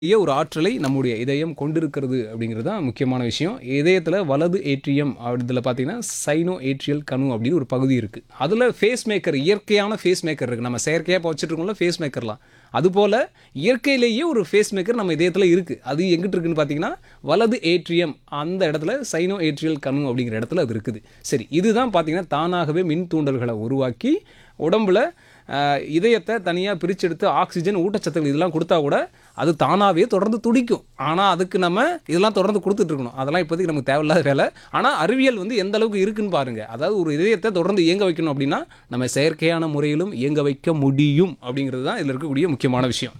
பெரிய ஒரு ஆற்றலை நம்முடைய இதயம் கொண்டிருக்கிறது அப்படிங்கிறது தான் முக்கியமான விஷயம் இதயத்தில் வலது ஏட்ரியம் அப்படிதில் பார்த்தீங்கன்னா சைனோ ஏட்ரியல் கணு அப்படின்னு ஒரு பகுதி இருக்குது அதில் ஃபேஸ் மேக்கர் இயற்கையான ஃபேஸ் மேக்கர் இருக்குது நம்ம செயற்கையாக இப்போ வச்சுருக்கோம்ல ஃபேஸ் மேக்கர்லாம் அதுபோல் இயற்கையிலேயே ஒரு ஃபேஸ் மேக்கர் நம்ம இதயத்தில் இருக்குது அது எங்கிட்டு இருக்குன்னு பார்த்தீங்கன்னா வலது ஏட்ரியம் அந்த இடத்துல சைனோ ஏட்ரியல் கணு அப்படிங்கிற இடத்துல அது இருக்குது சரி இதுதான் பார்த்தீங்கன்னா தானாகவே மின் தூண்டல்களை உருவாக்கி உடம்புல ஆஹ், இதயத்தை தனியாக பிரிச்செடுத்து ஆக்சிஜன் ஊட்டச்சத்துக்கள் இதெல்லாம் கொடுத்தா கூட அது தானாகவே தொடர்ந்து துடிக்கும் ஆனால் அதுக்கு நம்ம இதெல்லாம் தொடர்ந்து கொடுத்துட்டு இருக்கணும் அதெல்லாம் இப்போதைக்கு நமக்கு தேவையில்லாத வேலை ஆனால் அறிவியல் வந்து எந்த அளவுக்கு இருக்குன்னு பாருங்கள் அதாவது ஒரு இதயத்தை தொடர்ந்து இயங்க வைக்கணும் அப்படின்னா நம்ம செயற்கையான முறையிலும் இயங்க வைக்க முடியும் அப்படிங்கிறது தான் இதில் இருக்கக்கூடிய முக்கியமான விஷயம்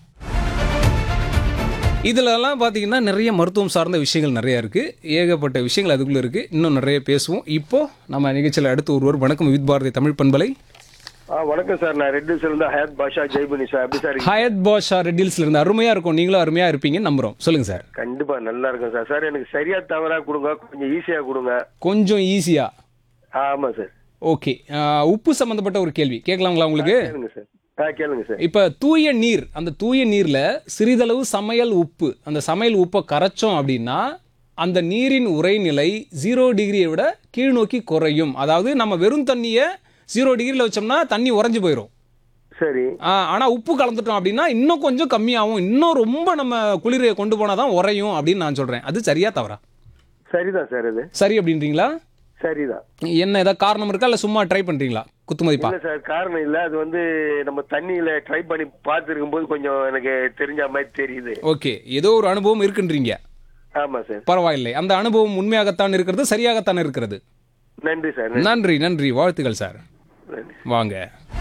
இதிலெல்லாம் பார்த்தீங்கன்னா நிறைய மருத்துவம் சார்ந்த விஷயங்கள் நிறைய இருக்குது ஏகப்பட்ட விஷயங்கள் அதுக்குள்ளே இருக்குது இன்னும் நிறைய பேசுவோம் இப்போ நம்ம நிகழ்ச்சியில் அடுத்து ஒருவர் வணக்கம் வித் பாரதி தமிழ் பண்பலை ஆ வணக்கம் சார் நான் ரெட் ஹில்ஸ்ல இருந்து ஹயத் பாஷா ஜெய்பனி சார் எப்படி சார் இருக்கீங்க? ஹயத் பாஷா ரெட்டில்ஸ்ல இருந்து அருமையாக இருக்கும் நீங்களும் அருமையாக இருப்பீங்கன்னு நம்புகிறோம் சொல்லுங்கள் சார் கண்டிப்பா நல்லா இருக்கும் சார் சார் எனக்கு சரியா தவறா கொடுங்க கொஞ்சம் ஈஸியா கொடுங்க கொஞ்சம் ஈஸியாக ஆ, ஆமா சார் ஓகே உப்பு சம்மந்தப்பட்ட ஒரு கேள்வி கேட்கலாங்களா உங்களுக்கு கேளுங்க சார் ஆ கேளுங்க சார் இப்போ தூய நீர் அந்த தூய நீரில் சிறிதளவு சமையல் உப்பு அந்த சமையல் உப்பை கரைச்சோம் அப்படின்னா அந்த நீரின் உறைநிலை ஜீரோ டிகிரியை விட கீழ் நோக்கி குறையும் அதாவது நம்ம வெறும் தண்ணியை ஜீரோ டிகிரியில் வச்சோம்னா தண்ணி உறைஞ்சு போயிடும் சரி ஆனால் உப்பு கலந்துட்டோம் அப்படின்னா இன்னும் கொஞ்சம் கம்மியாகும் இன்னும் ரொம்ப நம்ம குளிரை கொண்டு போனால் தான் உறையும் அப்படின்னு நான் சொல்கிறேன் அது சரியா தவறா சரிதான் சார் அது சரி அப்படின்றீங்களா சரிதான் என்ன ஏதாவது காரணம் இருக்கா இல்லை சும்மா ட்ரை பண்ணுறீங்களா குத்துமதிப்பா இல்ல சார் காரணம் இல்ல அது வந்து நம்ம தண்ணியில ட்ரை பண்ணி பார்த்துருக்கும் போது கொஞ்சம் எனக்கு தெரிஞ்ச மாதிரி தெரியுது ஓகே ஏதோ ஒரு அனுபவம் இருக்குன்றீங்க ஆமா சார் பரவாயில்லை அந்த அனுபவம் உண்மையாகத்தான் இருக்கிறது சரியாகத்தான் இருக்கிறது நன்றி சார் நன்றி. நன்றி நன்றி வாழ்த்துக்கள் சார் நன்றி வாங்க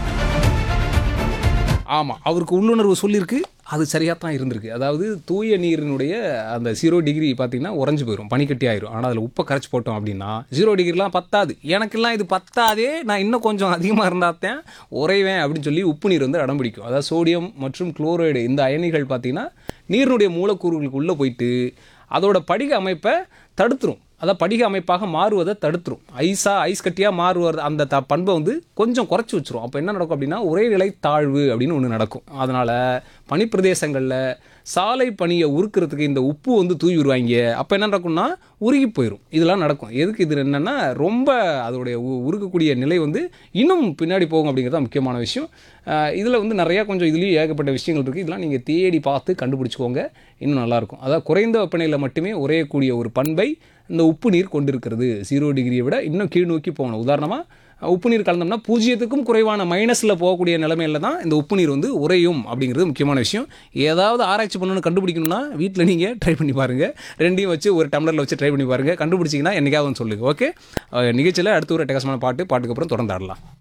ஆமாம் அவருக்கு உள்ளுணர்வு சொல்லியிருக்கு அது சரியாக தான் இருந்திருக்கு அதாவது தூய நீரினுடைய அந்த ஜீரோ டிகிரி பார்த்தீங்கன்னா உறைஞ்சு போயிடும் பனிக்கட்டி ஆயிரும் ஆனால் அதில் உப்பை கரைச்சி போட்டோம் அப்படின்னா ஜீரோ டிகிரிலாம் பத்தாது எனக்கெல்லாம் இது பத்தாதே நான் இன்னும் கொஞ்சம் அதிகமாக இருந்தாத்தான் உறைவேன் அப்படின்னு சொல்லி உப்பு நீர் வந்து அடம் பிடிக்கும் அதாவது சோடியம் மற்றும் குளோரைடு இந்த அயனிகள் பார்த்தீங்கன்னா நீரினுடைய மூலக்கூறுகளுக்கு உள்ளே போயிட்டு அதோட படிக அமைப்பை தடுத்துரும் அதான் படிக அமைப்பாக மாறுவதை தடுத்துரும் ஐஸா ஐஸ் கட்டியாக மாறுவது அந்த த பண்பை வந்து கொஞ்சம் குறைச்சி வச்சிரும் அப்போ என்ன நடக்கும் அப்படின்னா ஒரே நிலை தாழ்வு அப்படின்னு ஒன்று நடக்கும் அதனால் பனிப்பிரதேசங்களில் சாலை பனியை உருக்குறதுக்கு இந்த உப்பு வந்து தூவி விடுவாங்க அப்போ என்ன நடக்கும்னா உருகி போயிடும் இதெல்லாம் நடக்கும் எதுக்கு இது என்னென்னா ரொம்ப அதோடைய உ- உருகக்கூடிய நிலை வந்து இன்னும் பின்னாடி போகும் அப்படிங்கிறது தான் முக்கியமான விஷயம் இதில் வந்து நிறையா கொஞ்சம் இதுலேயும் ஏகப்பட்ட விஷயங்கள் இருக்குது இதெல்லாம் நீங்கள் தேடி பார்த்து கண்டுபிடிச்சிக்கோங்க இன்னும் நல்லாயிருக்கும் அதாவது குறைந்த வெப்பநிலையில் மட்டுமே உறையக்கூடிய ஒரு பண்பை இந்த உப்பு நீர் கொண்டிருக்கிறது ஜீரோ டிகிரியை விட இன்னும் கீழ் நோக்கி போகணும் உதாரணமாக உப்பு நீர் கலந்தோம்னா பூஜ்ஜியத்துக்கும் குறைவான மைனஸில் போகக்கூடிய நிலைமையில தான் இந்த உப்பு நீர் வந்து உறையும் அப்படிங்கிறது முக்கியமான விஷயம் ஏதாவது ஆராய்ச்சி பண்ணணும்னு கண்டுபிடிக்கணும்னா வீட்டில் நீங்கள் ட்ரை பண்ணி பாருங்கள் ரெண்டையும் வச்சு ஒரு டம்ளரில் வச்சு ட்ரை பண்ணி பாருங்கள் கண்டுபிடிச்சிங்கன்னா என்னைக்காவது வந்து சொல்லுங்கள் ஓகே நிகழ்ச்சியில் அடுத்து ஒரு டெகசமான பாட்டு பாட்டுக்கு அப்புறம் தொடர்ந்து ஆடலாம்